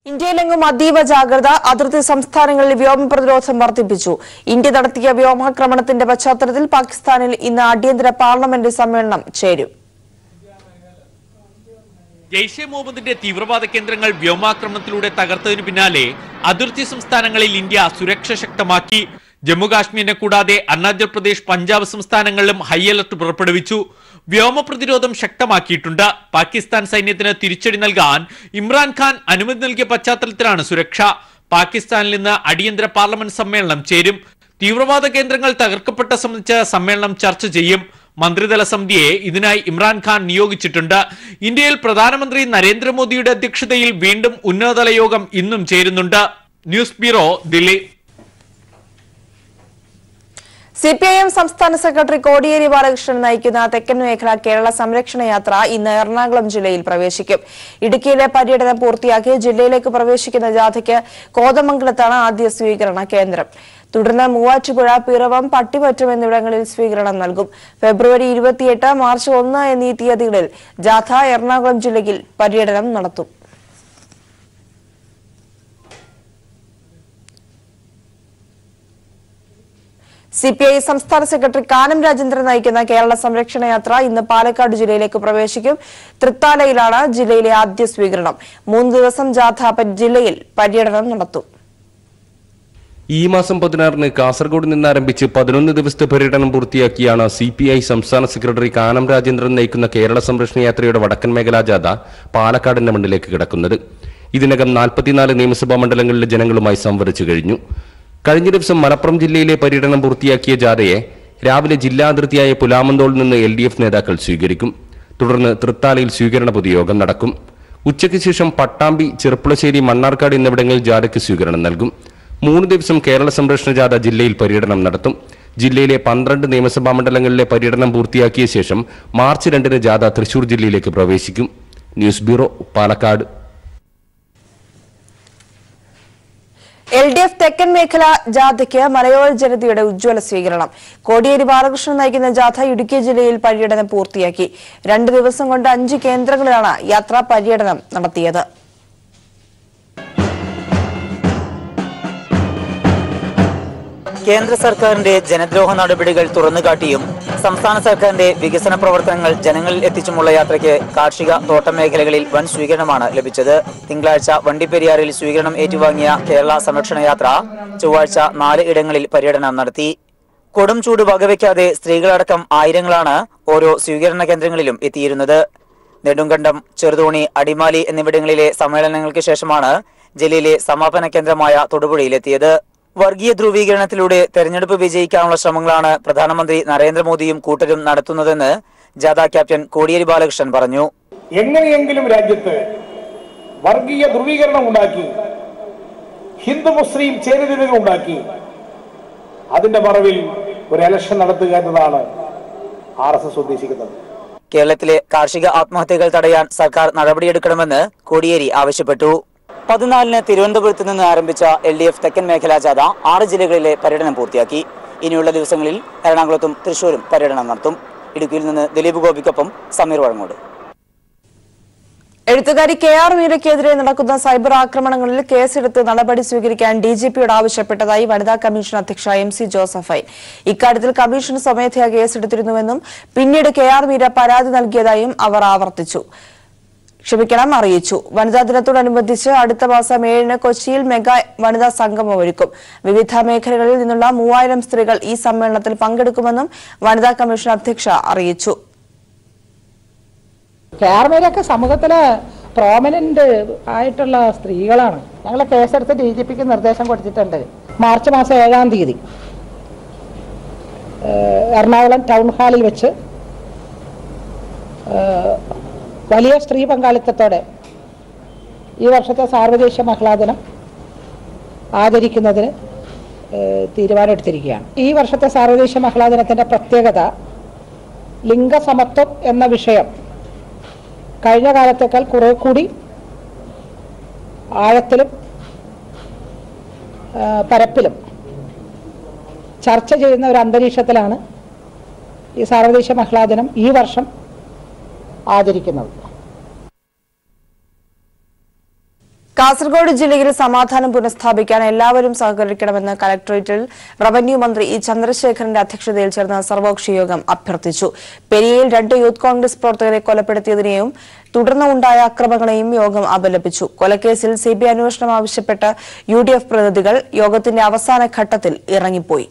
ഇന്ത്യയിലെങ്ങും അതീവ ജാഗ്രത അതിർത്തി സംസ്ഥാനങ്ങളിൽ വ്യോമ പ്രതിരോധം വർദ്ധിപ്പിച്ചു ഇന്ത്യ നടത്തിയ വ്യോമാക്രമണത്തിന്റെ പശ്ചാത്തലത്തിൽ പാകിസ്ഥാനിൽ ഇന്ന് അടിയന്തര പാർലമെന്റ് സമ്മേളനം ചേരും ജെയ്ഷെ മുഹമ്മദിന്റെ തീവ്രവാദ കേന്ദ്രങ്ങൾ വ്യോമാക്രമണത്തിലൂടെ തകർത്തതിനു പിന്നാലെ അതിർത്തി സംസ്ഥാനങ്ങളിൽ ഇന്ത്യ സുരക്ഷ ശക്തമാക്കി ജമ്മു കാശ്മീരിനെ കൂടാതെ അരുണാചൽ പ്രദേശ് പഞ്ചാബ് സംസ്ഥാനങ്ങളിലും ഹൈ അലർട്ട് പുറപ്പെടുവിച്ചു വ്യോമ പ്രതിരോധം ശക്തമാക്കിയിട്ടുണ്ട് പാകിസ്ഥാൻ സൈന്യത്തിന് തിരിച്ചടി നൽകാൻ ഇമ്രാൻഖാൻ അനുമതി നൽകിയ പശ്ചാത്തലത്തിലാണ് സുരക്ഷ പാകിസ്ഥാനിൽ നിന്ന് അടിയന്തര പാർലമെന്റ് സമ്മേളനം ചേരും തീവ്രവാദ കേന്ദ്രങ്ങൾ തകർക്കപ്പെട്ട സംബന്ധിച്ച് സമ്മേളനം ചർച്ച ചെയ്യും മന്ത്രിതല സമിതിയെ ഇതിനായി ഇമ്രാൻഖാൻ നിയോഗിച്ചിട്ടുണ്ട് ഇന്ത്യയിൽ പ്രധാനമന്ത്രി നരേന്ദ്രമോദിയുടെ അധ്യക്ഷതയിൽ വീണ്ടും ഉന്നതതല യോഗം ഇന്നും ചേരുന്നുണ്ട് ന്യൂസ് ബ്യൂറോ ദില്ലി സിപിഐഎം സംസ്ഥാന സെക്രട്ടറി കോടിയേരി ബാലകൃഷ്ണൻ നയിക്കുന്ന തെക്കൻ മേഖല കേരള സംരക്ഷണ യാത്ര ഇന്ന് എറണാകുളം ജില്ലയിൽ പ്രവേശിക്കും ഇടുക്കിയിലെ പര്യടനം പൂർത്തിയാക്കി ജില്ലയിലേക്ക് പ്രവേശിക്കുന്ന ജാഥയ്ക്ക് കോതമംഗലത്താണ് ആദ്യ സ്വീകരണ കേന്ദ്രം തുടർന്ന് മൂവാറ്റുപുഴ പിറവം പട്ടിമറ്റം എന്നിവിടങ്ങളിൽ സ്വീകരണം നൽകും ഫെബ്രുവരി ഇരുപത്തിയെട്ട് മാർച്ച് ഒന്ന് എന്നീ തീയതികളിൽ ജാഥ എറണാകുളം ജില്ലയിൽ പര്യടനം നടത്തും സിപിഐ സംസ്ഥാന സെക്രട്ടറി കാനം രാജേന്ദ്രൻ നയിക്കുന്ന കേരള സംരക്ഷണ യാത്ര ഇന്ന് പാലക്കാട് ജില്ലയിലേക്ക് പ്രവേശിക്കും തൃത്താലയിലാണ് ജില്ലയിലെ ആദ്യ സ്വീകരണം മൂന്ന് ദിവസം ജാഥ പ- ജില്ലയിൽ പര്യടനം നടത്തും ഈ മാസം പതിനാറിന് കാസർഗോഡ് നിന്ന് ആരംഭിച്ച് പതിനൊന്ന് ദിവസത്തെ പര്യടനം പൂർത്തിയാക്കിയാണ് സി പി ഐ സംസ്ഥാന സെക്രട്ടറി കാനം രാജേന്ദ്രൻ നയിക്കുന്ന കേരള സംരക്ഷണ യാത്രയുടെ വടക്കൻ മേഖലാ ജാഥ പാലക്കാടിന്റെ മണ്ണിലേക്ക് കിടക്കുന്നത് ഇതിനകം നാൽപ്പത്തിനാല് നിയമസഭാ മണ്ഡലങ്ങളിലെ ജനങ്ങളുമായി സംവദിച്ചു കഴിഞ്ഞു കഴിഞ്ഞ ദിവസം മലപ്പുറം ജില്ലയിലെ പര്യടനം പൂർത്തിയാക്കിയ ജാഥയെ രാവിലെ ജില്ലാ അതിർത്തിയായ പുലാമന്തോളിൽ നിന്ന് എൽ ഡി എഫ് നേതാക്കൾ സ്വീകരിക്കും തുടർന്ന് തൃത്താലയിൽ സ്വീകരണ പൊതുയോഗം നടക്കും ഉച്ചയ്ക്ക് ശേഷം പട്ടാമ്പി ചെറുപ്പുളശ്ശേരി മണ്ണാർക്കാട് എന്നിവിടങ്ങളിൽ ജാഥയ്ക്ക് സ്വീകരണം നൽകും മൂന്ന് ദിവസം കേരള സംരക്ഷണ ജാഥ ജില്ലയിൽ പര്യടനം നടത്തും ജില്ലയിലെ പന്ത്രണ്ട് നിയമസഭാ മണ്ഡലങ്ങളിലെ പര്യടനം പൂർത്തിയാക്കിയ ശേഷം മാർച്ച് രണ്ടിന് ജാഥ തൃശൂർ ജില്ലയിലേക്ക് പ്രവേശിക്കും news bureau Palakkad L D F തെക്കൻ മേഖല ജാഥയ്ക്ക് മലയോര ജനതയുടെ ഉജ്ജ്വല സ്വീകരണം കോടിയേരി ബാലകൃഷ്ണൻ നയിക്കുന്ന ജാഥ ഇടുക്കി ജില്ലയിൽ പര്യടനം പൂർത്തിയാക്കി രണ്ട് ദിവസം കൊണ്ട് അഞ്ച് കേന്ദ്രങ്ങളിലാണ് യാത്രാ പര്യടനം നടത്തിയത് കേന്ദ്ര സർക്കാരിന്റെ ജനദ്രോഹ നടപടികൾ തുറന്നുകാട്ടിയും സംസ്ഥാന സർക്കാരിന്റെ വികസന പ്രവർത്തനങ്ങൾ ജനങ്ങളിൽ എത്തിച്ചുമുള്ള യാത്രയ്ക്ക് കാർഷിക തോട്ടം മേഖലകളിൽ വൻ സ്വീകരണമാണ് ലഭിച്ചത് തിങ്കളാഴ്ച വണ്ടിപ്പെരിയാറിൽ സ്വീകരണം ഏറ്റുവാങ്ങിയ കേരള സംരക്ഷണ യാത്ര ചൊവ്വാഴ്ച നാല് ഇടങ്ങളിൽ പര്യടനം നടത്തി കൊടും ചൂട് വകവയ്ക്കാതെ സ്ത്രീകളടക്കം ആയിരങ്ങളാണ് ഓരോ സ്വീകരണ കേന്ദ്രങ്ങളിലും എത്തിയിരുന്നത് നെടുങ്കണ്ടം ചെറുതോണി അടിമാലി എന്നിവിടങ്ങളിലെ സമ്മേളനങ്ങൾക്ക് ശേഷമാണ് ജില്ലയിലെ സമാപന കേന്ദ്രമായ തൊടുപുഴയിലെത്തിയത് വർഗീയ ധ്രുവീകരണത്തിലൂടെ തെരഞ്ഞെടുപ്പ് വിജയിക്കാനുള്ള ശ്രമങ്ങളാണ് പ്രധാനമന്ത്രി നരേന്ദ്രമോദിയും കൂട്ടരും നടത്തുന്നതെന്ന് ജാഥ ക്യാപ്റ്റൻ കോടിയേരി ബാലകൃഷ്ണൻ പറഞ്ഞു എങ്ങനെയെങ്കിലും രാജ്യത്ത് വർഗീയ ധ്രുവീകരണം ഉണ്ടാക്കി ഹിന്ദു മുസ്ലിം ചേരുതിരികൾ ഉണ്ടാക്കി അതിന്റെ മറവിൽ ഒരു ഇലക്ഷൻ നടത്തുക എന്നതാണ് ആർ എസ് എസ് ഉദ്ദേശിക്കുന്നത് കേരളത്തിലെ കാർഷിക ആത്മഹത്യകൾ തടയാൻ സർക്കാർ നടപടിയെടുക്കണമെന്ന് കോടിയേരി ആവശ്യപ്പെട്ടു പതിനാലിന് തിരുവനന്തപുരത്ത് നിന്ന് ആരംഭിച്ച എൽ ഡി എഫ് തെക്കൻ മേഖലാ ജാഥ ആറ് ജില്ലകളിലെ പര്യടനം പൂർത്തിയാക്കി ഇനിയുള്ള ദിവസങ്ങളിൽ എറണാകുളത്തും തൃശൂരും പര്യടനം നടത്തും ഇടുക്കിയിൽ നിന്ന് ദിലീപ് ഗോപിക്കൊപ്പം സമീർ വഴങ്ങോട് എഴുത്തുകാരി കെ ആർ മീരയ്ക്കെതിരെ നടക്കുന്ന സൈബർ ആക്രമണങ്ങളിൽ കേസെടുത്ത് നടപടി സ്വീകരിക്കാൻ ഡിജിപിയോട് ആവശ്യപ്പെട്ടതായി വനിതാ കമ്മീഷൻ അധ്യക്ഷ എം സി ജോസഫൈൻ ഇക്കാര്യത്തിൽ കമ്മീഷൻ സ്വമേധയാ കേസെടുത്തിരുന്നുവെന്നും പിന്നീട് കെ ആർ മീര പരാതി നൽകിയതായും അവർ ആവർത്തിച്ചു ക്ഷമിക്കണം അറിയിച്ചു വനിതാ ദിനത്തോടനുബന്ധിച്ച് അടുത്ത മാസം ഏഴിന് കൊച്ചിയിൽ മെഗാ വനിതാ സംഗമം ഒരുക്കും വിവിധ മേഖലകളിൽ നിന്നുള്ള മൂവായിരം സ്ത്രീകൾ ഈ സമ്മേളനത്തിൽ പങ്കെടുക്കുമെന്നും വനിതാ കമ്മീഷൻ അധ്യക്ഷ അറിയിച്ചു കേരളയിലൊക്കെ സമൂഹത്തില് പ്രോമിനന്റ് ആയിട്ടുള്ള സ്ത്രീകളാണ് ഞങ്ങൾ കേസെടുത്ത് ഡി ജി പിക്ക് നിർദ്ദേശം കൊടുത്തിട്ടുണ്ട് മാർച്ച് മാസം ഏഴാം തീയതി ഏഹ് എറണാകുളം ടൗൺ ഹാളിൽ വെച്ച് ഏഹ് വലിയ സ്ത്രീ പങ്കാളിത്തത്തോടെ ഈ വർഷത്തെ സാർവദേശീയ മഹിളാ ദിനം ആചരിക്കുന്നതിന് ഏഹ് തീരുമാനമെടുത്തിരിക്കുകയാണ് ഈ വർഷത്തെ സാർവദേശീയ മഹിളാ ദിനത്തിൻ്റെ പ്രത്യേകത ലിംഗസമത്വം എന്ന വിഷയം കഴിഞ്ഞ കാലത്തേക്കാൾ കുറെ കൂടി ആഴത്തിലും ആ, പരപ്പിലും ചർച്ച ചെയ്യുന്ന ഒരു അന്തരീക്ഷത്തിലാണ് ഈ സാർവദേശീയ മഹിളാ ദിനം ഈ വർഷം ആചരിക്കുന്നത് കാസർഗോഡ് ജില്ലയിൽ സമാധാനം പുനഃസ്ഥാപിക്കാൻ എല്ലാവരും സഹകരിക്കണമെന്ന് കലക്ടറേറ്റിൽ റവന്യൂ മന്ത്രി ഇ ചന്ദ്രശേഖരന്റെ അധ്യക്ഷതയിൽ ചേർന്ന സർവകക്ഷി യോഗം അഭ്യർത്ഥിച്ചു പെരിയയിൽ രണ്ട് യൂത്ത് കോൺഗ്രസ് പ്രവർത്തകരെ കൊലപ്പെടുത്തിയതിനെയും തുടർന്ന് ഉണ്ടായ അക്രമങ്ങളെയും യോഗം അപലപിച്ചു കൊലക്കേസിൽ സിബിഐ അന്വേഷണം ആവശ്യപ്പെട്ട് യു പ്രതിനിധികൾ യോഗത്തിന്റെ അവസാന ഘട്ടത്തിൽ ഇറങ്ങിപ്പോയി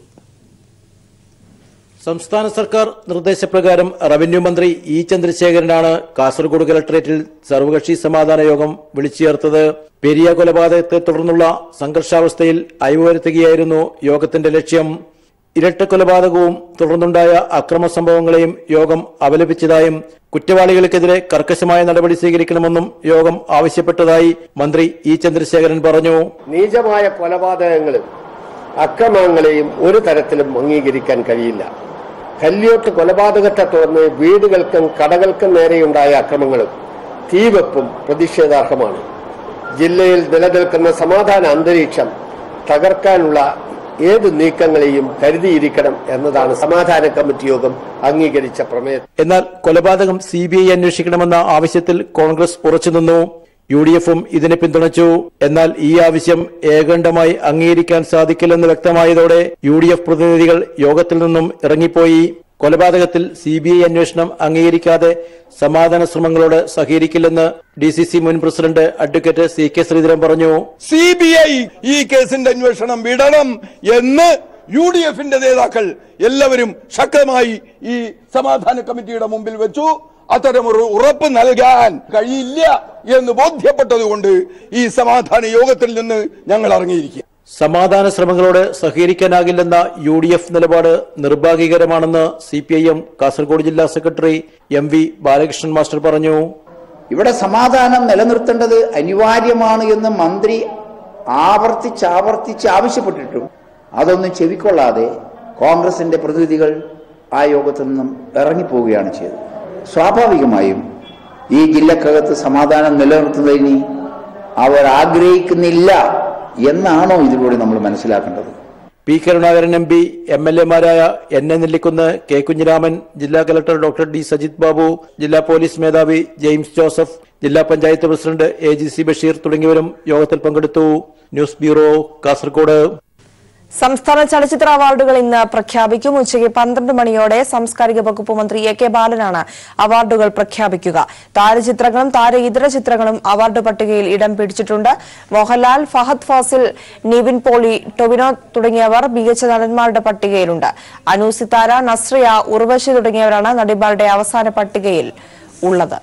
സംസ്ഥാന സർക്കാർ നിർദ്ദേശപ്രകാരം റവന്യൂ മന്ത്രി ഇ ചന്ദ്രശേഖരനാണ് കാസർഗോഡ് കലക്ടറേറ്റിൽ സർവകക്ഷി സമാധാന യോഗം വിളിച്ചു ചേർത്തത് പെരിയ കൊലപാതകത്തെ തുടർന്നുള്ള സംഘർഷാവസ്ഥയിൽ അയവ് വരുത്തുകയായിരുന്നു യോഗത്തിന്റെ ലക്ഷ്യം ഇരട്ട കൊലപാതകവും തുടർന്നുണ്ടായ അക്രമ സംഭവങ്ങളെയും യോഗം അപലപിച്ചതായും കുറ്റവാളികൾക്കെതിരെ കർക്കശമായ നടപടി സ്വീകരിക്കണമെന്നും യോഗം ആവശ്യപ്പെട്ടതായി മന്ത്രി ഇ ചന്ദ്രശേഖരൻ പറഞ്ഞു നീചമായ കൊലപാതകങ്ങളും അക്രമങ്ങളെയും ഒരു തരത്തിലും അംഗീകരിക്കാൻ കഴിയില്ല കല്യോട്ട് കൊലപാതകത്തെ തുടർന്ന് വീടുകൾക്കും കടകൾക്കും നേരെയുണ്ടായ അക്രമങ്ങളും തീവെപ്പും പ്രതിഷേധാർഹമാണ് ജില്ലയിൽ നിലനിൽക്കുന്ന സമാധാന അന്തരീക്ഷം തകർക്കാനുള്ള ഏത് നീക്കങ്ങളെയും കരുതിയിരിക്കണം എന്നതാണ് സമാധാന കമ്മിറ്റി യോഗം അംഗീകരിച്ച പ്രമേയം എന്നാൽ കൊലപാതകം സി ബി ഐ അന്വേഷിക്കണമെന്ന ആവശ്യത്തിൽ കോൺഗ്രസ് ഉറച്ചുനിന്നു യു ഡി എഫും ഇതിനെ പിന്തുണച്ചു എന്നാൽ ഈ ആവശ്യം ഏകണ്ഠമായി അംഗീകരിക്കാൻ സാധിക്കില്ലെന്ന് വ്യക്തമായതോടെ യു ഡി എഫ് പ്രതിനിധികൾ യോഗത്തിൽ നിന്നും ഇറങ്ങിപ്പോയി കൊലപാതകത്തിൽ സി ബി ഐ അന്വേഷണം അംഗീകരിക്കാതെ സമാധാന ശ്രമങ്ങളോട് സഹകരിക്കില്ലെന്ന് ഡി സി സി മുൻ president advocate C K Sreedharan പറഞ്ഞു സി ബി ഐ ഈ കേസിന്റെ അന്വേഷണം വിടണം എന്ന് യു ഡി എഫിന്റെ നേതാക്കൾ എല്ലാവരും ശക്തമായി ഈ സമാധാന കമ്മിറ്റിയുടെ മുമ്പിൽ വെച്ചു അത്തരമൊരു ഉറപ്പ് നൽകാൻ കഴിയില്ല എന്ന് ബോധ്യപ്പെട്ടതുകൊണ്ട് ഈ സമാധാന യോഗത്തിൽ നിന്ന് ഞങ്ങൾ ഇറങ്ങിയിരിക്കുക സമാധാന ശ്രമങ്ങളോട് സഹകരിക്കാനാകില്ലെന്ന യു ഡി എഫ് നിലപാട് നിർഭാഗ്യകരമാണെന്ന് C P I M Kasaragod ജില്ലാ secretary M V Balakrishnan master പറഞ്ഞു ഇവിടെ സമാധാനം നിലനിർത്തേണ്ടത് അനിവാര്യമാണ് എന്ന് മന്ത്രി ആവർത്തിച്ച് ആവർത്തിച്ച് ആവശ്യപ്പെട്ടിട്ടും അതൊന്നും ചെവിക്കൊള്ളാതെ കോൺഗ്രസിന്റെ പ്രതിനിധികൾ ആ യോഗത്തിൽ നിന്നും ഇറങ്ങിപ്പോവുകയാണ് ചെയ്തത് സ്വാഭാവികമായും ഈ ജില്ലക്കകത്ത് സമാധാനം നിലനിർത്തുന്നതിന് അവർ ആഗ്രഹിക്കുന്നില്ല എന്നാണോ ഇതിലൂടെ നമ്മൾ മനസ്സിലാക്കേണ്ടത് P Karunakaran M P M L എമാരായ N A Nellikkunnu K Kunhiraman ജില്ലാ collector doctor D Sajith Babu ജില്ലാ പോലീസ് മേധാവി ജെയിംസ് ജോസഫ് ജില്ലാ panchayat president A G C Basheer തുടങ്ങിയവരും യോഗത്തിൽ പങ്കെടുത്തു ന്യൂസ് ബ്യൂറോ കാസർഗോഡ് സംസ്ഥാന ചലച്ചിത്ര അവാർഡുകൾ ഇന്ന് പ്രഖ്യാപിക്കും ഉച്ചയ്ക്ക് പന്ത്രണ്ട് മണിയോടെ സാംസ്കാരിക വകുപ്പ് മന്ത്രി എ കെ ബാലനാണ് അവാർഡുകൾ പ്രഖ്യാപിക്കുക താരചിത്രങ്ങളും താര ഇതര ചിത്രങ്ങളും അവാർഡ് പട്ടികയിൽ ഇടം പിടിച്ചിട്ടുണ്ട് മോഹൻലാൽ ഫഹദ് ഫാസിൽ നിവിൻ പോളി ടൊവിനോ തുടങ്ങിയവർ മികച്ച നടന്മാരുടെ പട്ടികയിലുണ്ട് അനു സിത്താര നസ്രിയ ഉർവശി തുടങ്ങിയവരാണ് നടിമാരുടെ അവസാന പട്ടികയിൽ ഉള്ളത്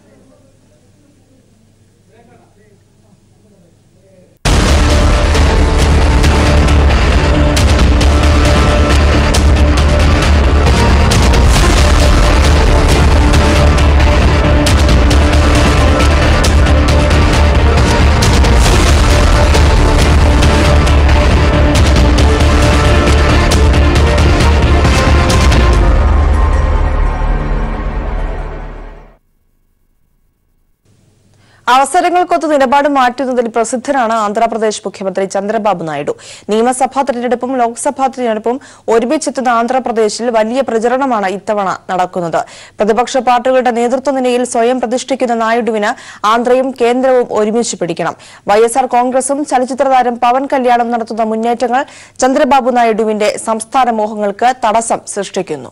അവസരങ്ങൾക്കൊത്ത് നിലപാട് മാറ്റുന്നതിൽ പ്രസിദ്ധനാണ് ആന്ധ്രാപ്രദേശ് മുഖ്യമന്ത്രി ചന്ദ്രബാബു നായിഡു നിയമസഭാ തെരഞ്ഞെടുപ്പും ലോക്സഭാ തെരഞ്ഞെടുപ്പും ഒരുമിച്ചെത്തുന്ന ആന്ധ്രാപ്രദേശിൽ വലിയ പ്രചരണമാണ് ഇത്തവണ നടക്കുന്നത് പ്രതിപക്ഷ പാർട്ടികളുടെ നേതൃത്വ നിലയിൽ സ്വയം പ്രതിഷ്ഠിക്കുന്ന നായിഡുവിന് ആന്ധ്രയും കേന്ദ്രവും ഒരുമിച്ച് പിടിക്കണം വൈഎസ്ആർ കോൺഗ്രസും ചലച്ചിത്ര താരം പവൻ കല്യാണം നടത്തുന്ന മുന്നേറ്റങ്ങൾ ചന്ദ്രബാബു നായിഡുവിന്റെ സംസ്ഥാന മോഹങ്ങൾക്ക് തടസ്സം സൃഷ്ടിക്കുന്നു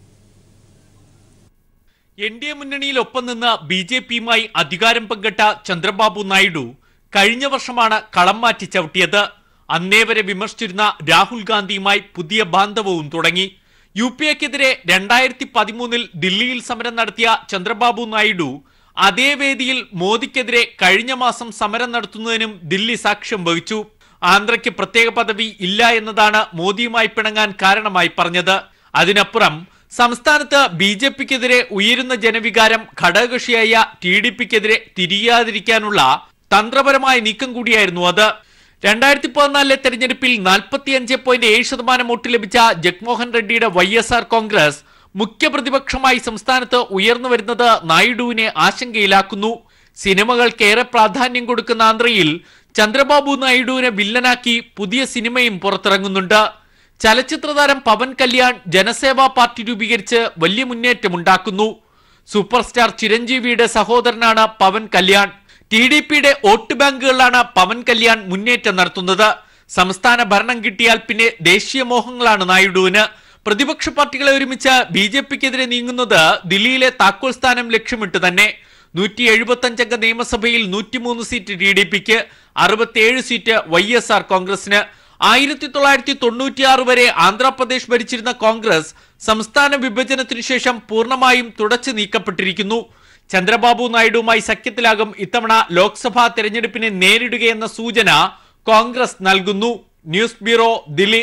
എൻ ഡി എ മുന്നണിയിൽ ഒപ്പം നിന്ന് ബി ജെ പിയുമായി അധികാരം പങ്കിട്ട ചന്ദ്രബാബു നായിഡു കഴിഞ്ഞ വർഷമാണ് കളം മാറ്റി ചവിട്ടിയത് അന്നേ വരെ വിമർശിച്ചിരുന്ന രാഹുൽ ഗാന്ധിയുമായി പുതിയ ബാന്ധവവും തുടങ്ങി യു പി എക്കെതിരെ രണ്ടായിരത്തി പതിമൂന്നിൽ ദില്ലിയിൽ സമരം നടത്തിയ ചന്ദ്രബാബു നായിഡു അതേ വേദിയിൽ മോദിക്കെതിരെ കഴിഞ്ഞ മാസം സമരം നടത്തുന്നതിനും ദില്ലി സാക്ഷ്യം വഹിച്ചു ആന്ധ്രയ്ക്ക് പ്രത്യേക പദവി ഇല്ല എന്നതാണ് മോദിയുമായി പിണങ്ങാൻ കാരണമായി പറഞ്ഞത് അതിനപ്പുറം സംസ്ഥാനത്ത് ബി ജെ പിക്കെതിരെ ഉയരുന്ന ജനവികാരം ഘടകകക്ഷിയായ ടി ഡി പിക്കെതിരെ തിരിയാതിരിക്കാനുള്ള തന്ത്രപരമായ നീക്കം കൂടിയായിരുന്നു അത് രണ്ടായിരത്തി പതിനാലിലെ തെരഞ്ഞെടുപ്പിൽ നാൽപ്പത്തിയഞ്ച് പോയിന്റ് ഏഴ് ശതമാനം വോട്ട് ലഭിച്ച ജഗ്മോഹൻ റെഡ്ഡിയുടെ വൈ എസ് ആർ കോൺഗ്രസ് മുഖ്യപ്രതിപക്ഷമായി സംസ്ഥാനത്ത് ഉയർന്നു വരുന്നത് നായിഡുവിനെ ആശങ്കയിലാക്കുന്നു സിനിമകൾക്കേറെ പ്രാധാന്യം കൊടുക്കുന്ന ആന്ധ്രയിൽ ചന്ദ്രബാബു നായിഡുവിനെ വില്ലനാക്കി പുതിയ സിനിമയും പുറത്തിറങ്ങുന്നുണ്ട് ചലച്ചിത്ര താരം പവൻ കല്യാൺ ജനസേവാ പാർട്ടി രൂപീകരിച്ച് വലിയ മുന്നേറ്റമുണ്ടാക്കുന്നു സൂപ്പർ സ്റ്റാർ ചിരഞ്ജീവിയുടെ സഹോദരനാണ് പവൻ കല്യാൺ ടി ഡി പിയുടെ വോട്ട് ബാങ്കുകളിലാണ് പവൻ കല്യാൺ മുന്നേറ്റം നടത്തുന്നത് സംസ്ഥാന ഭരണം കിട്ടിയാൽ പിന്നെ ദേശീയ മോഹങ്ങളാണ് നായിഡുവിന് പ്രതിപക്ഷ പാർട്ടികളെ ഒരുമിച്ച് ബി ജെ പിക്കെതിരെ നീങ്ങുന്നത് ദില്ലിയിലെ താക്കോൽ സ്ഥാനം ലക്ഷ്യമിട്ട് തന്നെ നൂറ്റി എഴുപത്തി അഞ്ചംഗ നിയമസഭയിൽ നൂറ്റിമൂന്ന് സീറ്റ് ടി ഡി പിക്ക് അറുപത്തിയേഴ് സീറ്റ് വൈ എസ് ആർ കോൺഗ്രസിന് ആയിരത്തി തൊള്ളായിരത്തി തൊണ്ണൂറ്റിയാറ് വരെ ആന്ധ്രാപ്രദേശ് ഭരിച്ചിരുന്ന കോൺഗ്രസ് സംസ്ഥാന വിഭജനത്തിനു ശേഷം പൂർണ്ണമായും തുടച്ചു നീക്കപ്പെട്ടിരിക്കുന്നു ചന്ദ്രബാബു നായിഡുവുമായി സഖ്യത്തിലാകും ഇത്തവണ ലോക്സഭാ തെരഞ്ഞെടുപ്പിനെ നേരിടുകയെന്ന സൂചന കോൺഗ്രസ് നൽകുന്നു ന്യൂസ് ബ്യൂറോ ദില്ലി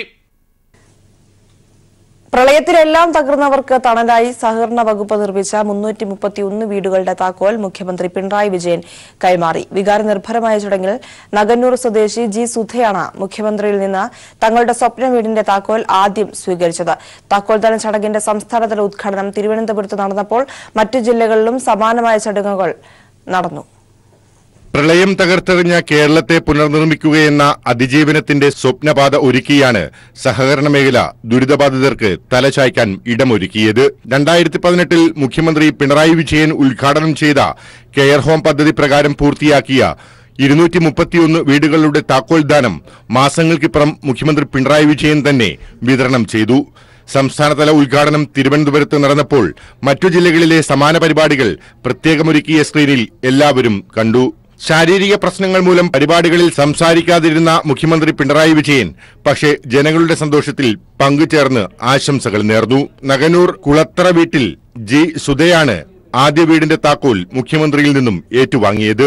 പ്രളയത്തിലെല്ലാം തകർന്നവർക്ക് തണലായി സഹകരണ വകുപ്പ് നിർമ്മിച്ച മുന്നൂറ്റി മുപ്പത്തിയൊന്ന് വീടുകളുടെ താക്കോൽ മുഖ്യമന്ത്രി പിണറായി വിജയൻ കൈമാറി വികാരനിർഭരമായ ചടങ്ങിൽ നഗന്നൂർ സ്വദേശി ജി സുധയാണ് മുഖ്യമന്ത്രിയിൽ നിന്ന് തങ്ങളുടെ സ്വപ്ന വീടിന്റെ താക്കോൽ ആദ്യം സ്വീകരിച്ചത് താക്കോൽദാന ചടങ്ങിന്റെ സംസ്ഥാനതല ഉദ്ഘാടനം തിരുവനന്തപുരത്ത് നടന്നപ്പോൾ മറ്റു ജില്ലകളിലും സമാനമായ ചടങ്ങുകൾ നടന്നു പ്രളയം തകർത്തെറിഞ്ഞ കേരളത്തെ പുനർനിർമ്മിക്കുകയെന്ന അതിജീവനത്തിന്റെ സ്വപ്നപാത ഒരുക്കിയാണ് സഹകരണ മേഖല ദുരിതബാധിതർക്ക് തലചായ്ക്കാൻ ഇടമൊരുക്കിയത് രണ്ടായിരത്തി പതിനെട്ടിൽ മുഖ്യമന്ത്രി പിണറായി വിജയൻ ഉദ്ഘാടനം ചെയ്ത കെയർ ഹോം പദ്ധതി പ്രകാരം പൂർത്തിയാക്കിയ ഇരുന്നൂറ്റി മുപ്പത്തിയൊന്ന് വീടുകളുടെ താക്കോൽദാനം മാസങ്ങൾക്കിപ്പുറം മുഖ്യമന്ത്രി പിണറായി വിജയൻ തന്നെ വിതരണം ചെയ്തു സംസ്ഥാനതല ഉദ്ഘാടനം തിരുവനന്തപുരത്ത് നടന്നപ്പോൾ മറ്റു ജില്ലകളിലെ സമാന പരിപാടികൾ പ്രത്യേകമൊരുക്കിയ സ്ക്രീനിൽ എല്ലാവരും കണ്ടു ശാരീരിക പ്രശ്നങ്ങൾ മൂലം പരിപാടികളിൽ സംസാരിക്കാതിരുന്ന മുഖ്യമന്ത്രി പിണറായി വിജയൻ പക്ഷേ ജനങ്ങളുടെ സന്തോഷത്തിൽ പങ്കുചേർന്ന് ആശംസകൾ നേർന്നു നഗനൂർ കുളത്തറ വീട്ടിൽ ജി സുധയാണ് ആദ്യ വീടിന്റെ താക്കോൽ മുഖ്യമന്ത്രിയിൽ നിന്നും ഏറ്റുവാങ്ങിയത്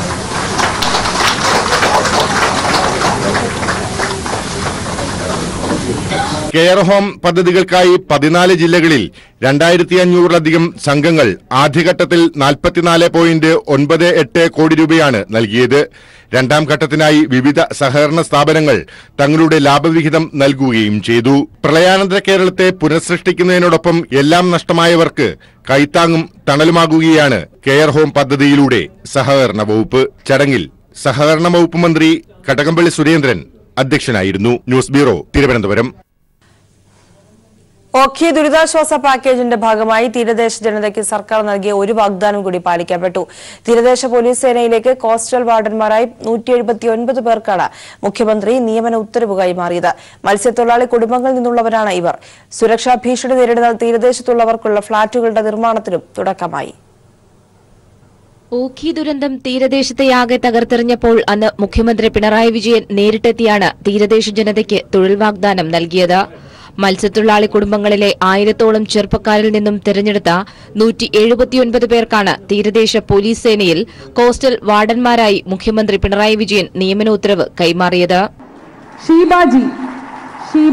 കെയർ ഹോം പദ്ധതികൾക്കായി പതിനാല് ജില്ലകളിൽ രണ്ടായിരത്തി അഞ്ഞൂറിലധികം സംഘങ്ങൾ ആദ്യഘട്ടത്തിൽ നാൽപ്പത്തിനാല് പോയിന്റ് ഒൻപത് എട്ട് കോടി രൂപയാണ് നൽകിയത് രണ്ടാം ഘട്ടത്തിനായി വിവിധ സഹകരണ സ്ഥാപനങ്ങൾ തങ്ങളുടെ ലാഭവിഹിതം നൽകുകയും ചെയ്തു പ്രളയാനന്തര കേരളത്തെ പുനഃസൃഷ്ടിക്കുന്നതിനോടൊപ്പം എല്ലാം നഷ്ടമായവർക്ക് കൈത്താങ്ങും തണലുമാകുകയാണ് കെയർ ഹോം പദ്ധതിയിലൂടെ സഹകരണ വകുപ്പ് ചടങ്ങിൽ സഹകരണ വകുപ്പ് മന്ത്രി കടകംപള്ളി സുരേന്ദ്രൻ അധ്യക്ഷനായിരുന്നു ന്യൂസ് ബ്യൂറോ തിരുവനന്തപുരം ഓഖി ദുരിതാശ്വാസ പാക്കേജിന്റെ ഭാഗമായി തീരദേശ ജനതയ്ക്ക് സർക്കാർ നൽകിയ ഒരു വാഗ്ദാനം കൂടി പാലിക്കപ്പെട്ടു തീരദേശ പോലീസ് സേനയിലേക്ക് കോസ്റ്റൽ വാർഡന്മാരായി നൂറ്റി എഴുപത്തിയൊൻപത് പേർക്കാണ് മുഖ്യമന്ത്രി നിയമന ഉത്തരവ് കൈമാറിയത് മത്സ്യത്തൊഴിലാളി കുടുംബങ്ങളിൽ നിന്നുള്ളവരാണ് ഇവർ സുരക്ഷാ ഭീഷണി നേരിടുന്ന തീരദേശത്തുള്ളവർക്കുള്ള ഫ്ളാറ്റുകളുടെ നിർമ്മാണത്തിനും തുടക്കമായി ഓഖി ദുരന്തം തീരദേശത്തെയാകെ തകർത്തെറിഞ്ഞപ്പോൾ അന്ന് മുഖ്യമന്ത്രി പിണറായി വിജയൻ നേരിട്ടെത്തിയാണ് തീരദേശ ജനതയ്ക്ക് തൊഴിൽ വാഗ്ദാനം നൽകിയത് മത്സ്യത്തൊഴിലാളി കുടുംബങ്ങളിലെ ആയിരത്തോളം ചെറുപ്പക്കാരിൽ നിന്നും തിരഞ്ഞെടുത്ത നൂറ്റി എഴുപത്തിയൊൻപത് പേർക്കാണ് തീരദേശ പോലീസ് സേനയിൽ കോസ്റ്റൽ വാർഡന്മാരായി മുഖ്യമന്ത്രി പിണറായി വിജയൻ നിയമന ഉത്തരവ് കൈമാറിയത് ഷീബാജി ഷീബ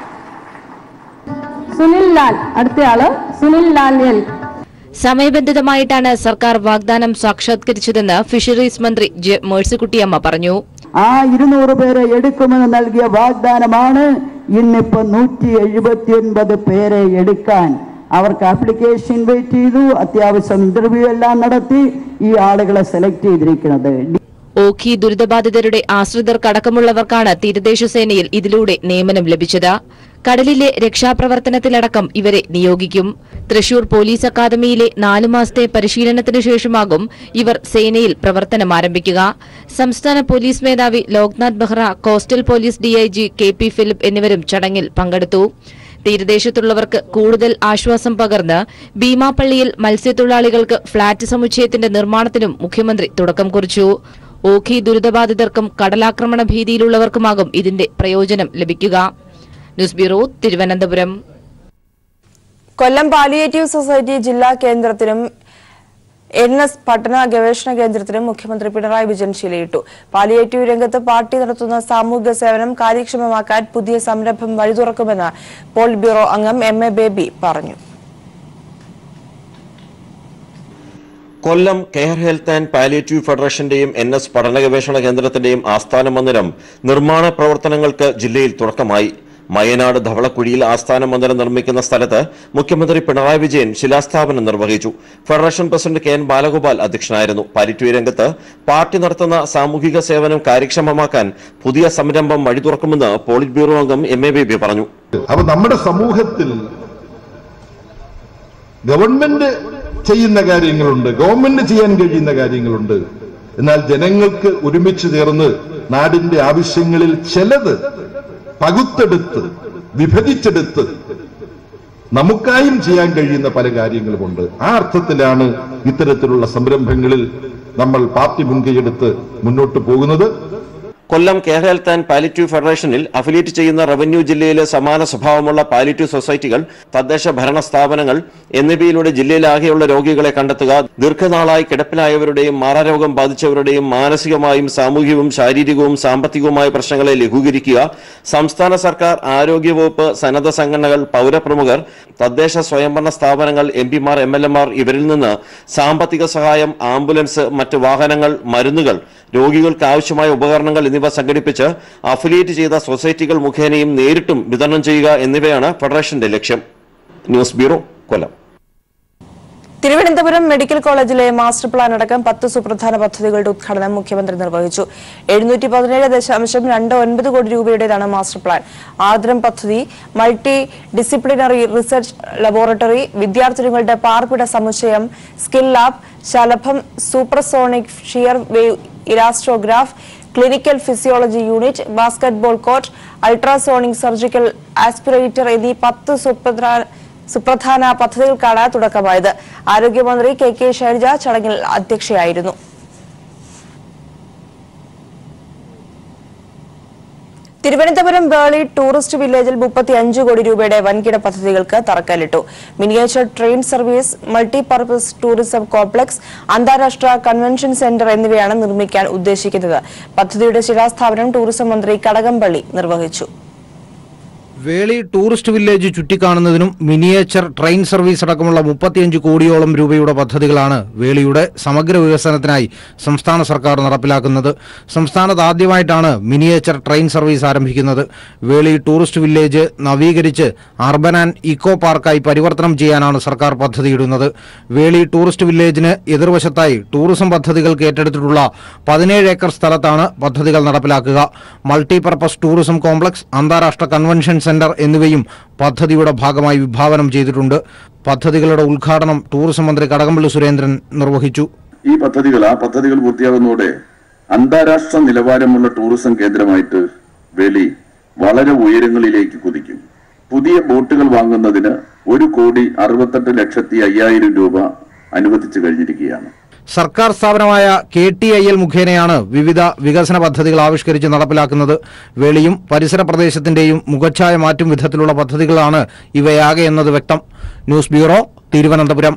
സുനിൽ ലാൽ അടുത്തയാള് സുനിൽ ലാൽ എൽ സമയബന്ധിതമായിട്ടാണ് സർക്കാർ വാഗ്ദാനം സാക്ഷാത്കരിച്ചതെന്ന് ഫിഷറീസ് മന്ത്രി ജെ മേഴ്സിക്കുട്ടിയമ്മ പറഞ്ഞു ആ ഇരുന്നൂറ് പേരെ എടുക്കുമെന്ന് നൽകിയ വാഗ്ദാനമാണ് ഇന്നിപ്പോ നൂറ്റി എഴുപത്തിയൊൻപത് പേരെ എടുക്കാൻ അവർക്ക് ആപ്ലിക്കേഷൻ വെയിറ്റ് ചെയ്തു അത്യാവശ്യം ഇന്റർവ്യൂ എല്ലാം നടത്തി ഈ ആളുകളെ സെലക്ട് ചെയ്തിരിക്കുന്നത് ഓഖി ദുരിതബാധിതരുടെ ആശ്രിതർക്കടക്കമുള്ളവർക്കാണ് തീരദേശ സേനയിൽ ഇതിലൂടെ നിയമനം ലഭിച്ചത് കടലിലെ രക്ഷാപ്രവർത്തനത്തിലടക്കം ഇവരെ നിയോഗിക്കും തൃശൂർ പോലീസ് അക്കാദമിയിലെ നാലു മാസത്തെ പരിശീലനത്തിനു ശേഷമാകും ഇവർ സേനയിൽ പ്രവർത്തനം ആരംഭിക്കുക സംസ്ഥാന പോലീസ് മേധാവി Loknath Behera coastal police DIG K P Philip എന്നിവരും ചടങ്ങിൽ പങ്കെടുത്തു തീരദേശത്തുള്ളവർക്ക് കൂടുതൽ ആശ്വാസം പകർന്ന് ഭീമാപ്പള്ളിയിൽ മത്സ്യത്തൊഴിലാളികൾക്ക് ഫ്ളാറ്റ് സമുച്ചയത്തിന്റെ നിർമ്മാണത്തിനും മുഖ്യമന്ത്രി തുടക്കം കുറിച്ചു ഓഖി ദുരിതബാധിതർക്കും കടലാക്രമണ ഭീതിയിലുള്ളവർക്കുമാകും ഇതിന്റെ പ്രയോജനം ലഭിക്കുക news bureau Thiruvananthapuram Kollam palliative society ജില്ലാ കേന്ദ്രത്തിനും എൻ എസ് പട്ടണ ഗവേഷണ കേന്ദ്രത്തിനും മുഖ്യമന്ത്രി പിണറായി വിജയൻ ശിലയിട്ടു പാലിയേറ്റീവ് രംഗത്ത് പാർട്ടി നടത്തുന്ന സാമൂഹിക സേവനം കാര്യക്ഷമമാക്കാൻ പുതിയ സംരംഭം വഴിതുറക്കുമെന്ന് പോളിറ്റ് ബ്യൂറോ അംഗം എം എ ബേബി പറഞ്ഞു Kollam care health and palliative ഫെഡറേഷന്റെയും എൻ എസ് പഠന ഗവേഷണ കേന്ദ്രത്തിന്റെയും ആസ്ഥാന മന്ദിരം നിർമ്മാണ പ്രവർത്തനങ്ങൾക്ക് ജില്ലയിൽ തുടക്കമായി മയനാട് ധവളക്കുഴിയിൽ ആസ്ഥാന മന്ദിരം നിർമ്മിക്കുന്ന സ്ഥലത്ത് മുഖ്യമന്ത്രി പിണറായി വിജയൻ ശിലാസ്ഥാപനം നിർവഹിച്ചു federation president K N Balagopal അധ്യക്ഷനായിരുന്നു പാലിറ്റീവ് രംഗത്ത് പാർട്ടി നടത്തുന്ന സാമൂഹിക സേവനം കാര്യക്ഷമമാക്കാൻ പുതിയ സംരംഭം വഴി തുറക്കുമെന്ന് പോളിറ്റ് ബ്യൂറോ അംഗം എം എ ബേബി പറഞ്ഞു അപ്പൊ നമ്മുടെ സമൂഹത്തിൽ ഗവൺമെന്റ് ചെയ്യുന്ന കാര്യങ്ങളുണ്ട് ഗവൺമെന്റ് ചെയ്യാൻ കഴിയുന്ന കാര്യങ്ങളുണ്ട് എന്നാൽ ജനങ്ങൾക്ക് ഒരുമിച്ച് ചേർന്ന് നാടിന്റെ ആവശ്യങ്ങളിൽ ചിലത് പകുത്തെടുത്ത് വിഭജിച്ചെടുത്ത് നമുക്കായും ചെയ്യാൻ കഴിയുന്ന പല കാര്യങ്ങളുമുണ്ട് ആ അർത്ഥത്തിലാണ് ഇത്തരത്തിലുള്ള സംരംഭങ്ങളിൽ നമ്മൾ പാർട്ടി മുൻകൈയെടുത്ത് മുന്നോട്ട് പോകുന്നത് Kollam care health and palliative ഫെഡറേഷനിൽ അഫിലിയേറ്റ് ചെയ്യുന്ന റവന്യൂ ജില്ലയിലെ സമാന സ്വഭാവമുള്ള പാലിറ്റീവ് സൊസൈറ്റികൾ തദ്ദേശ ഭരണ സ്ഥാപനങ്ങൾ എന്നിവയിലൂടെ ജില്ലയിലാകെയുള്ള രോഗികളെ കണ്ടെത്തുക ദീർഘനാളായി കിടപ്പിലായവരുടെയും മാറാരോഗം ബാധിച്ചവരുടെയും മാനസികമായും സാമൂഹികവും ശാരീരികവും സാമ്പത്തികവുമായ പ്രശ്നങ്ങളെ ലഘൂകരിക്കുക സംസ്ഥാന സർക്കാർ ആരോഗ്യവകുപ്പ് സന്നദ്ധ സംഘടനകൾ പൗരപ്രമുഖർ തദ്ദേശ സ്വയംഭരണ സ്ഥാപനങ്ങൾ എം പിമാർ എം എൽ എമാർ ഇവരിൽ നിന്ന് സാമ്പത്തിക സഹായം ആംബുലൻസ് മറ്റ് വാഹനങ്ങൾ മരുന്നുകൾ രോഗികൾക്ക് ആവശ്യമായ ഉപകരണങ്ങൾ എന്നിവ സംഘടിപ്പിച്ച് അഫിലിയേറ്റ് ചെയ്ത സൊസൈറ്റികൾ മുഖേനയും നേരിട്ടും വിതരണം ചെയ്യുക എന്നിവയാണ് ഫെഡറേഷന്റെ ലക്ഷ്യം news bureau Kollam Thiruvananthapuram medical കോളേജിലെ മാസ്റ്റർ പ്ലാൻ അടക്കം പത്ത് സുപ്രധാന പദ്ധതികളുടെ ഉദ്ഘാടനം മുഖ്യമന്ത്രി നിർവഹിച്ചു എഴുന്നൂറ്റി പതിനേഴ് ദശാംശം രണ്ട് ഒൻപത് കോടി രൂപയുടേതാണ് മാസ്റ്റർ പ്ലാൻ ആർദ്രം പദ്ധതി മൾട്ടി ഡിസിപ്ലിനറി റിസർച്ച് ലബോറട്ടറി വിദ്യാർത്ഥിനികളുടെ പാർപ്പിട സമുച്ചയം സ്കിൽ ലാബ് ശലഭം supersonic shear wave elastograph clinical physiology unit basketball court ultrasonic surgical aspirator എന്നീ പത്ത് സുപ്രധാന സുപ്രധാന പദ്ധതികൾക്കാണ് തുടക്കമായത് ആരോഗ്യമന്ത്രി കെ കെ ശൈലജ ചടങ്ങിൽ അധ്യക്ഷയായിരുന്നു തിരുവനന്തപുരം ബേളി ടൂറിസ്റ്റ് വില്ലേജിൽ മുപ്പത്തി അഞ്ച് കോടി രൂപയുടെ വൻകിട പദ്ധതികൾക്ക് തറക്കല്ലിട്ടു miniature train service multipurpose tourism complex അന്താരാഷ്ട്ര കൺവെൻഷൻ സെന്റർ എന്നിവയാണ് നിർമ്മിക്കാൻ ഉദ്ദേശിക്കുന്നത് പദ്ധതിയുടെ ശിലാസ്ഥാപനം ടൂറിസം മന്ത്രി കടകംപള്ളി നിർവഹിച്ചു വേളി ടൂറിസ്റ്റ് വില്ലേജ് ചുറ്റിക്കാണുന്നതിനും മിനിയേച്ചർ ട്രെയിൻ സർവീസ് അടക്കമുള്ള മുപ്പത്തിയഞ്ച് കോടിയോളം രൂപയുടെ പദ്ധതികളാണ് വേളിയുടെ സമഗ്ര വികസനത്തിനായി സംസ്ഥാന സർക്കാർ നടപ്പിലാക്കുന്നത് സംസ്ഥാനത്ത് ആദ്യമായിട്ടാണ് മിനിയേച്ചർ ട്രെയിൻ സർവീസ് ആരംഭിക്കുന്നത് വേളി ടൂറിസ്റ്റ് വില്ലേജ് നവീകരിച്ച് അർബൻ ആൻഡ് ഇക്കോ പാർക്കായി പരിവർത്തനം ചെയ്യാനാണ് സർക്കാർ പദ്ധതിയിടുന്നത് വേളി ടൂറിസ്റ്റ് വില്ലേജിന് എതിർവശത്തായി ടൂറിസം പദ്ധതികൾക്ക് ഏറ്റെടുത്തിട്ടുള്ള പതിനേഴ് ഏക്കർ സ്ഥലത്താണ് പദ്ധതികൾ നടപ്പിലാക്കുക മൾട്ടിപർപ്പസ് ടൂറിസം കോംപ്ലക്സ് അന്താരാഷ്ട്ര കൺവെൻഷൻ സെന്റർ എന്നിവയും പദ്ധതിയുടെ ഭാഗമായി വിഭാവനം ചെയ്തിട്ടുണ്ട് പദ്ധതികളുടെ ഉദ്ഘാടനം ടൂറിസം മന്ത്രി കടകംപള്ളി സുരേന്ദ്രൻ നിർവഹിച്ചു ഈ പദ്ധതികൾ ആ പദ്ധതികൾ പൂർത്തിയാകുന്നതോടെ അന്താരാഷ്ട്ര നിലവാരമുള്ള ടൂറിസം കേന്ദ്രമായിട്ട് വേളി വളരെ ഉയരങ്ങളിലേക്ക് കുതിക്കും പുതിയ ബോട്ടുകൾ വാങ്ങുന്നതിന് ഒരു കോടി അറുപത്തെട്ട് ലക്ഷത്തി അയ്യായിരം രൂപ അനുവദിച്ചു കഴിഞ്ഞിരിക്കുകയാണ് സർക്കാർ സ്ഥാപനമായ കെ ടി ഐ എൽ മുഖേനയാണ് വിവിധ വികസന പദ്ധതികൾ ആവിഷ്കരിച്ച് നടപ്പിലാക്കുന്നത് വേളിയും പരിസര പ്രദേശത്തിന്റെയും മുഖച്ഛായ മാറ്റും വിധത്തിലുള്ള പദ്ധതികളാണ് ഇവയാകെ എന്നത് വ്യക്തം ന്യൂസ് ബ്യൂറോ തിരുവനന്തപുരം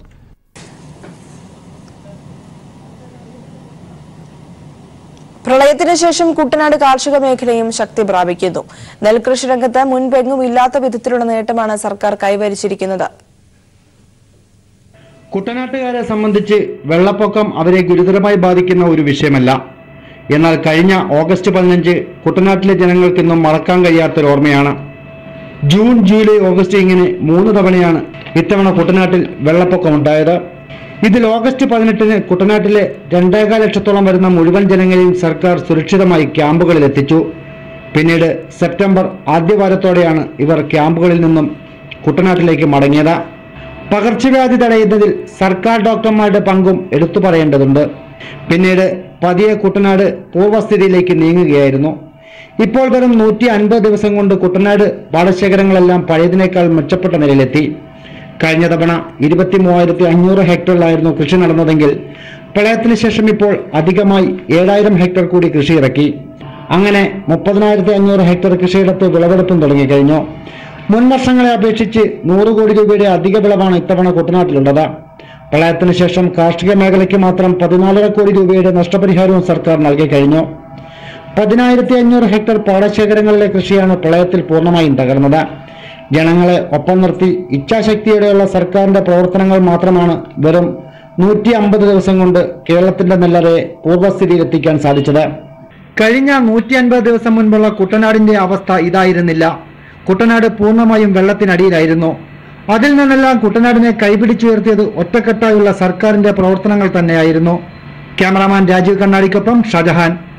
പ്രളയത്തിന് ശേഷം കുട്ടനാട് കാർഷിക മേഖലയും ശക്തി പ്രാപിക്കുന്നു നെൽകൃഷി രംഗത്ത് മുൻപെങ്ങും ഇല്ലാത്ത വിധത്തിലുള്ള നേട്ടമാണ് സർക്കാർ കൈവരിച്ചിരിക്കുന്നത് കുട്ടനാട്ടുകാരെ സംബന്ധിച്ച് വെള്ളപ്പൊക്കം അവരെ ഗുരുതരമായി ബാധിക്കുന്ന ഒരു വിഷയമല്ല എന്നാൽ കഴിഞ്ഞ ഓഗസ്റ്റ് പതിനഞ്ച് കുട്ടനാട്ടിലെ ജനങ്ങൾക്കിന്നും മറക്കാൻ കഴിയാത്തൊരു ഓർമ്മയാണ് ജൂൺ ജൂലൈ ഓഗസ്റ്റ് ഇങ്ങനെ മൂന്ന് തവണയാണ് ഇത്തവണ കുട്ടനാട്ടിൽ വെള്ളപ്പൊക്കമുണ്ടായത് ഇതിൽ ഓഗസ്റ്റ് പതിനെട്ടിന് കുട്ടനാട്ടിലെ രണ്ടേകാൽ ലക്ഷത്തോളം വരുന്ന മുഴുവൻ ജനങ്ങളെയും സർക്കാർ സുരക്ഷിതമായി ക്യാമ്പുകളിൽ എത്തിച്ചു പിന്നീട് സെപ്റ്റംബർ ആദ്യവാരത്തോടെയാണ് ഇവർ ക്യാമ്പുകളിൽ നിന്നും കുട്ടനാട്ടിലേക്ക് മടങ്ങിയത് പകർച്ചവ്യാധി തടയുന്നതിൽ സർക്കാർ ഡോക്ടർമാരുടെ പങ്കും എടുത്തു പറയേണ്ടതുണ്ട് പിന്നീട് പതിയെ കുട്ടനാട് പൂർവ്വസ്ഥിതിയിലേക്ക് നീങ്ങുകയായിരുന്നു ഇപ്പോൾ വെറും നൂറ്റി അൻപത് ദിവസം കൊണ്ട് കുട്ടനാട് പാടശേഖരങ്ങളെല്ലാം പഴയതിനേക്കാൾ മെച്ചപ്പെട്ട നിലയിലെത്തി കഴിഞ്ഞ തവണ ഇരുപത്തി മൂവായിരത്തി അഞ്ഞൂറ് ഹെക്ടറിലായിരുന്നു കൃഷി നടന്നതെങ്കിൽ പ്രളയത്തിന് ശേഷം ഇപ്പോൾ അധികമായി ഏഴായിരം ഹെക്ടർ കൂടി കൃഷി ഇറക്കി അങ്ങനെ മുപ്പതിനായിരത്തി അഞ്ഞൂറ് ഹെക്ടർ കൃഷിയിടത്ത് വിളവെടുപ്പും തുടങ്ങിക്കഴിഞ്ഞു മുൻ വർഷങ്ങളെ അപേക്ഷിച്ച് നൂറ് കോടി രൂപയുടെ അധിക വിളവാണ് ഇത്തവണ കുട്ടനാട്ടിലുള്ളത് പ്രളയത്തിന് ശേഷം കാർഷിക മേഖലയ്ക്ക് മാത്രം പതിനാലര കോടി രൂപയുടെ നഷ്ടപരിഹാരവും സർക്കാർ നൽകി കഴിഞ്ഞു പതിനായിരത്തി അഞ്ഞൂറ് ഹെക്ടർ പാടശേഖരങ്ങളിലെ കൃഷിയാണ് പ്രളയത്തിൽ പൂർണ്ണമായും തകർന്നത് ജനങ്ങളെ ഒപ്പം നിർത്തി ഇച്ഛാശക്തിയോടെയുള്ള സർക്കാരിന്റെ പ്രവർത്തനങ്ങൾ മാത്രമാണ് വെറും നൂറ്റി അമ്പത് ദിവസം കൊണ്ട് കേരളത്തിന്റെ നെല്ലറയെ പൂർവ്വസ്ഥിതിയിലെത്തിക്കാൻ സാധിച്ചത് കഴിഞ്ഞ നൂറ്റി അൻപത് ദിവസം മുൻപുള്ള കുട്ടനാടിന്റെ അവസ്ഥ ഇതായിരുന്നില്ല കുട്ടനാട് പൂർണ്ണമായും വെള്ളത്തിനടിയിലായിരുന്നു അതിൽ നിന്നെല്ലാം കുട്ടനാടിനെ കൈപിടിച്ചുയർത്തിയത് ഒറ്റക്കെട്ടായുള്ള സർക്കാരിന്റെ പ്രവർത്തനങ്ങൾ തന്നെയായിരുന്നു ക്യാമറാമാൻ രാജീവ് കണ്ണാടിക്കൊപ്പം ഷാജഹാൻ